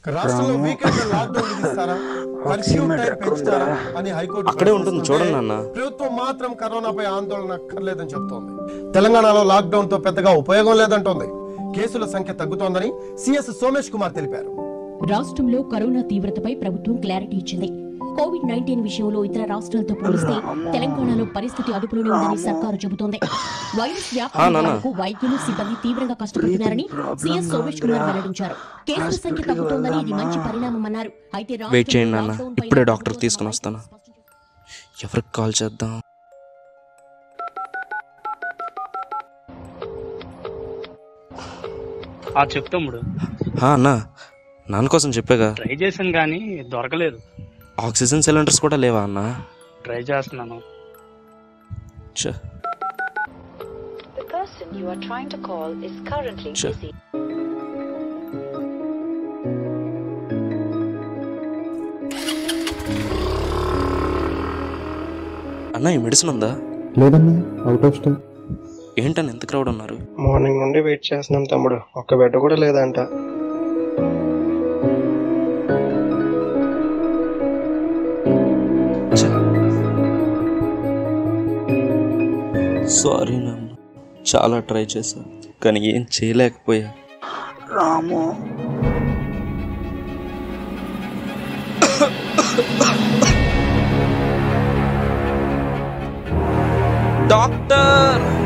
రాష్ట్రంలో weekend lockdown విధిస్తారా curfew time పెంచుతారా అని హైకోర్టు అక్కడే ఉంటుంది, ప్రశ్నిస్తుంటే చూడండి నాన్న. ప్రభుత్వం మాత్రం కరోనాపై ఆందోళన అక్కర్లేదని చెప్తోంది తెలంగాణలో లాక్డౌన్ తో పెద్దగా ఉపయోగం లేదంటోంది కేసుల సంఖ్య తగ్గుతోందని సిఎస్ సోమేష్ కుమార్ తెలిపారు రాష్ట్రంలో కరోనా తీవ్రతపై ప్రభుత్వం క్లారిటీ ఇచ్చింది కోవిడ్ నైన్టీన్ విషయంలో ఇతర రాష్ట్రాలతో పోలిస్తే తెలంగాణలో పరిస్థితి అదుపులోనే ఉందని సర్కారు చెబుతోంది వైరస్ వ్యాప్తి ఆ, నాన్న. నివారణకు వైద్యులు సిబ్బంది తీవ్రంగా కష్టపడుతున్నారని సీఎస్ సోమేష్ కుమార్ వెల్లడించారు కేసుల సంఖ్య తగ్గుతోందని ఇది మంచి పరిణామమన్నారు అయితే రాష్ట్రంలో వెయిట్ చేయండి నాన్న. లాక్డౌన్ పై ఇప్పుడే డాక్టర్ ప్రభుత్వం తీసుకుని వస్తాను. స్పష్టం చేసింది. ఎవరికి కాల్ చేద్దాం ఆ చెప్పు తమ్ముడు హా, అన్నా నాన్న కోసం చెప్పాగా ట్రై చేశాను కానీ దొరకలేదు ఆక్సిజన్ సిలిండర్స్ కూడా లేవా అన్న ట్రై చేస్తున్నాను ఛ, The person you are trying to call is currently Sure. busy. అన్న ఈ మెడిసిన్ ఉందా లేదన్నా అవుట్ ఆఫ్ స్టాక్ ఏంటని ఎంత క్రౌడ్ ఉన్నారు మార్నింగ్ నుండి వెయిట్ చేస్తున్నాం తమ్ముడు ఒక్క బెడ్ కూడా లేదంట సారీ నాన్న చాలా ట్రై చేశాను కానీ ఏం చేయలేకపోయా రాము డాక్టర్